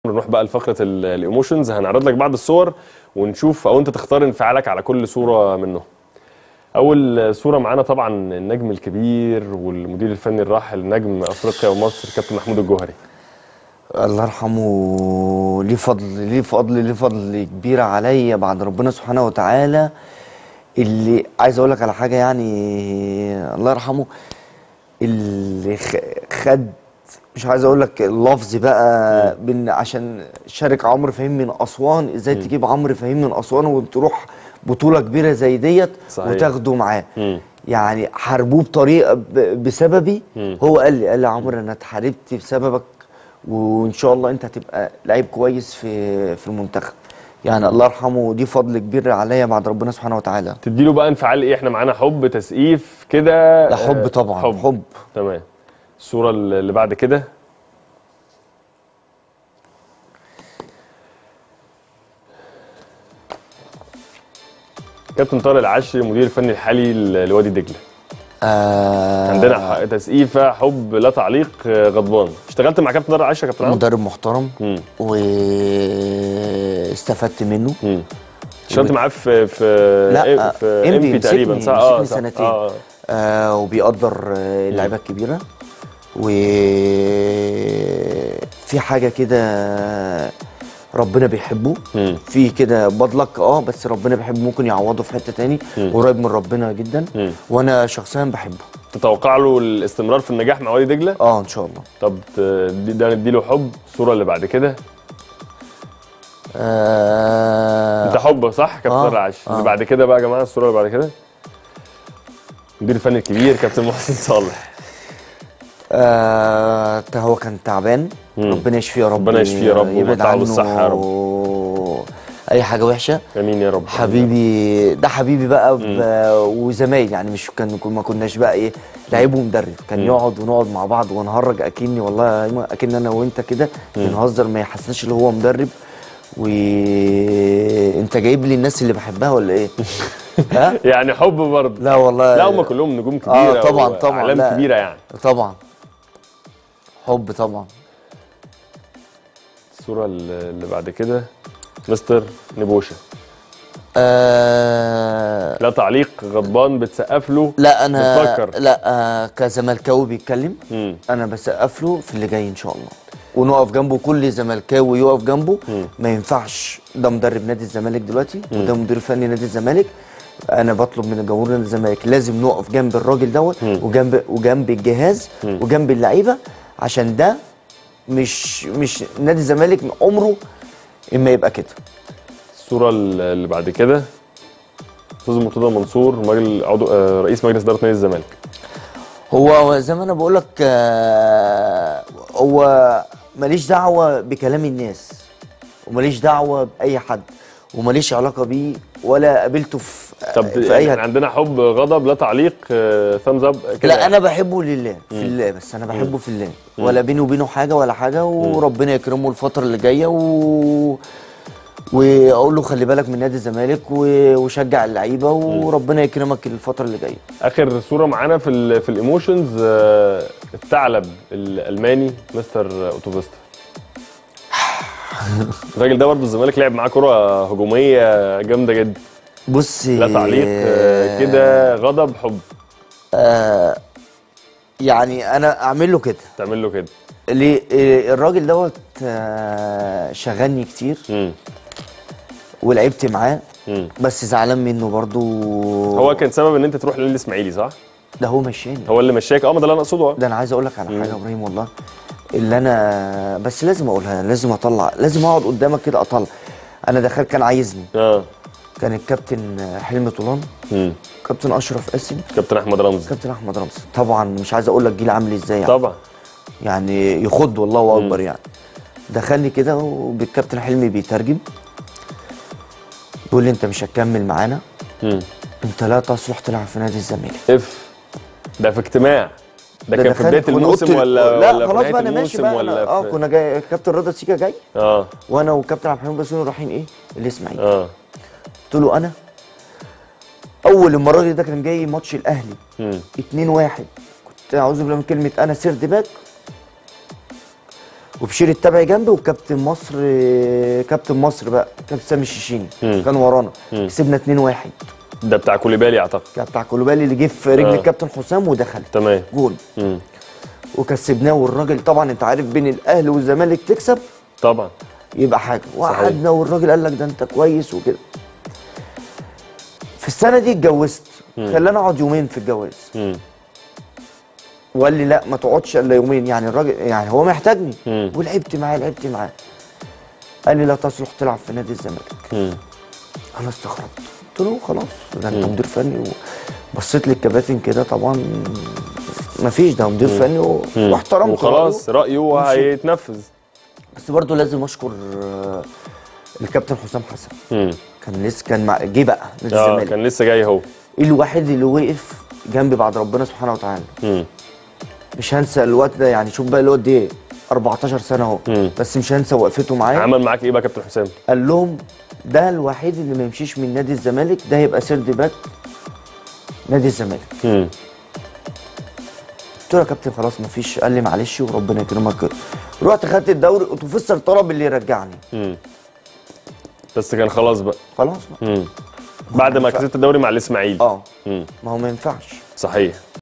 نروح بقى لفقره ال- الايموشنز هنعرض لك بعض الصور ونشوف او انت تختار انفعالك على كل صوره منهم اول صوره معانا طبعا النجم الكبير والمدير الفني الراحل نجم افريقيا ومصر كابتن محمود الجوهري الله يرحمه ليه فضل ليه فضل ليه فضل كبير عليا بعد ربنا سبحانه وتعالى اللي عايز اقول لك على حاجه يعني الله يرحمه اللي خ- خد مش عايز اقول لك اللفظ بقى بن عشان شارك عمرو فهيم من اسوان ازاي تجيب عمرو فهيم من اسوان وتروح بطوله كبيره زي ديت صحيح. وتاخده معاه مم. يعني حاربوه بطريقه ب- بسببي مم. هو قال لي قال لي يا عمرو انا اتحاربت بسببك وان شاء الله انت هتبقى لعيب كويس في في المنتخب يعني الله يرحمه دي فضل كبير عليا بعد ربنا سبحانه وتعالى تديله بقى انفعال ايه احنا معانا حب تسقيف كده لا حب آه، طبعا حب. حب, حب. تمام الصوره اللي بعد كده كابتن طارق العشري المدير الفني الحالي ل- لوادي دجله آه عندنا ح- تسقيفه حب لا تعليق آه، غضبان اشتغلت مع كابتن طارق العشري يا كابتن عمرو مدرب محترم مم. واستفدت منه مم. اشتغلت معاه في في لا، إيه؟ في إمبي امبي تقريبا مسكني- صح اه مسكني صح. سنتين. اه آه وبيقدر آه، اللعيبه الكبيره وفي حاجه كده ربنا بيحبه مم. في كده بدلك اه بس ربنا بيحبه ممكن يعوضه في حته تاني مم. قريب من ربنا جدا مم. وانا شخصيا بحبه تتوقع له الاستمرار في النجاح مع وادي دجله اه ان شاء الله طب ت- دي- ده نديله حب الصوره اللي بعد كده آه انت حب صح كابتن آه، طارق العشري اللي آه. بعد كده بقى يا جماعه الصوره اللي بعد كده المدير الفني الكبير كابتن محسن صالح آه هو كان تعبان مم. ربنا يشفيه يا رب ربنا يشفيه يا رب يبعد ويمتعه عنه بالصحة يا رب. اي حاجه وحشه امين يا رب حبيبي ده حبيبي بقى ب... وزمايل يعني مش كان ما كناش بقى ايه لعيب ومدرب كان مم. يقعد ونقعد مع بعض ونهرج اكني والله يا ايمن اكن انا وانت كده بنهزر ما يحسناش اللي هو مدرب وانت جايب لي الناس اللي بحبها ولا ايه؟ ها؟ يعني حب برضه لا والله لا هم كلهم نجوم كبيره اه طبعا طبعا اعلام لا. كبيره يعني طبعا حب طبعا الصوره اللي اللي بعد كده مستر نبوشه آه لا تعليق غضبان بتسقف له لا انا بتفكر. لا آه كزملكاوي بيتكلم مم. انا بسقف له في اللي جاي ان شاء الله ونقف جنبه كل زملكاوي يقف جنبه مم. ما ينفعش ده مدرب نادي الزمالك دلوقتي وده مدير فني نادي الزمالك انا بطلب من جمهور نادي الزمالك لازم نقف جنب الراجل دوت مم. وجنب وجنب الجهاز مم. وجنب اللعيبه عشان ده مش مش نادي الزمالك عمره اما يبقى كده الصوره اللي بعد كده استاذ مرتضى منصور مجل عضو آه، رئيس مجلس اداره نادي الزمالك هو زي ما انا بقول لك هو ماليش دعوه بكلام الناس وماليش دعوه باي حد وماليش علاقه بيه ولا قابلته في طب في يعني اي احنا عندنا حب غضب لا تعليق ثامز اب كده لا انا بحبه لله في الله بس انا بحبه في الله ولا بيني وبينه حاجه ولا حاجه وربنا يكرمه الفتره اللي جايه و واقول له خلي بالك من نادي الزمالك و- وشجع اللعيبه وربنا يكرمك الفتره اللي جايه اخر صوره معانا في ال في الايموشنز آه، الثعلب الالماني مستر اوتوفيستا الراجل ده برضه الزمالك لعب معاه كره هجوميه جامده جدا بص لا تعليق آه، كده غضب حب يعني انا اعمل له كده تعمل له كده ليه إيه، الراجل دوت آه، شغلني كتير مم. ولعبت معاه مم. بس زعلان منه برضو هو كان سبب ان انت تروح للنادي الاسماعيلي صح؟ ده هو مشاني هو اللي مشاك اه ما ده اللي انا اقصده آه. ده انا عايز اقول لك على حاجه يا ابراهيم والله اللي انا بس لازم اقولها لازم اطلع لازم اقعد قدامك كده اطلع انا دخلت كان عايزني اه كان الكابتن حلمي طولان مم. كابتن اشرف قاسم كابتن احمد رمزي كابتن احمد رمزي طبعا مش عايز اقول لك جيل عامل ازاي يعني. طبعا يعني يخض والله اكبر يعني دخلني كده وبالكابتن حلمي بيترجم بيقول لي انت مش هتكمل معانا مم. انت لا تصلح تلعب في نادي الزمالك اف ده في اجتماع ده كان في دخلت- بدايه كنا الموسم قلت- ولا لا ولا في خلاص نهايه بقى انا ماشي الموسم بقى ولا أنا اه في... كنا جاي كابتن رضا سيكا جاي اه وانا وكابتن عبد الحليم بسيوني رايحين ايه الاسماعيلي اه قلت له انا اول المره دي ده كان جاي ماتش الاهلي مم. 2 1 كنت اعوذ بالله من كلمه انا سيرد باك وبشير التبعي جنبي وكابتن مصر كابتن مصر بقى كابتن سامي الشيشيني مم. كان ورانا مم. كسبنا 2-1 ده بتاع كوليبالي اعتقد كان بتاع كولوبالي اللي جه في رجل آه. الكابتن حسام ودخل تمام جول مم. وكسبناه والراجل طبعا انت عارف بين الاهلي والزمالك تكسب طبعا يبقى حاجه وقعدنا والراجل قال لك ده انت كويس وكده في السنه دي اتجوزت خلاني اقعد يومين في الجواز مم. وقال لي لا ما تقعدش الا يومين يعني الراجل يعني هو محتاجني مم. ولعبت معاه لعبت معاه قال لي لا تصلح تلعب في نادي الزمالك مم. انا استغربت قلت له خلاص ده انت مدير فني بصيت للكباتن كده طبعا ما فيش ده مدير فني و... مم. واحترمت وخلاص رأيه. رايه ومشيت. هيتنفذ بس برضه لازم اشكر آه، الكابتن حسام حسن مم. كان لسه كان مع جه بقى نادي اه الزمالك كان لسه جاي اهو الوحيد اللي وقف جنبي بعد ربنا سبحانه وتعالى مم. مش هنسى الوقت ده يعني شوف بقى الوقت ده ايه 14 سنه اهو مم. بس مش هنسى وقفته معايا عمل معاك ايه بقى كابتن حسام قال لهم ده الوحيد اللي ما يمشيش من نادي الزمالك ده هيبقى سيرد باك نادي الزمالك مم. قلت له يا كابتن خلاص ما فيش قال لي معلش وربنا يكرمك رحت خدت الدوري وتفسر طلب اللي يرجعني مم. بس كان خلاص بقى خلاص بقى. مم. بعد ما كسبت الدوري مع الاسماعيلي اه مم. ما هو ما ينفعش صحيح